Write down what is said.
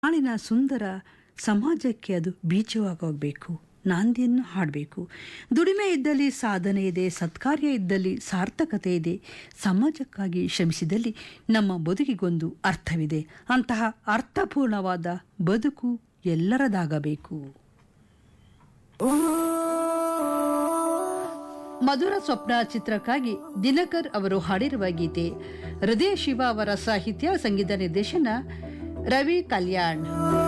ನಾಳಿನ ಸುಂದರ ಸಮಾಜಕ್ಕೆ ಅದು ಬೀಜವಾಗಬೇಕು ನಾಂದಿಯನ್ನು ಹಾಡಬೇಕು ದುಡಿಮೆ ಇದ್ದಲ್ಲಿ ಸಾಧನೆ ಇದೆ ಸತ್ಕಾರ್ಯ ಇದ್ದಲ್ಲಿ ಸಾರ್ಥಕತೆ ಇದೆ ಸಮಾಜಕ್ಕಾಗಿ ಶ್ರಮಿಸಿದಲ್ಲಿ ನಮ್ಮ ಬದುಕಿಗೊಂದು ಅರ್ಥವಿದೆ ಅಂತಹ ಅರ್ಥಪೂರ್ಣವಾದ ಬದುಕು ಎಲ್ಲರದಾಗಬೇಕು ಮಧುರ ಸ್ವಪ್ನ ಚಿತ್ರಕ್ಕಾಗಿ ದಿನಕರ್ ಅವರು ಹಾಡಿರುವ ಗೀತೆ ಹೃದಯ ಶಿವ ಅವರ ಸಾಹಿತ್ಯ ಸಂಗೀತ ನಿರ್ದೇಶನ ರವಿ ಕಲ್ಯಾಣ್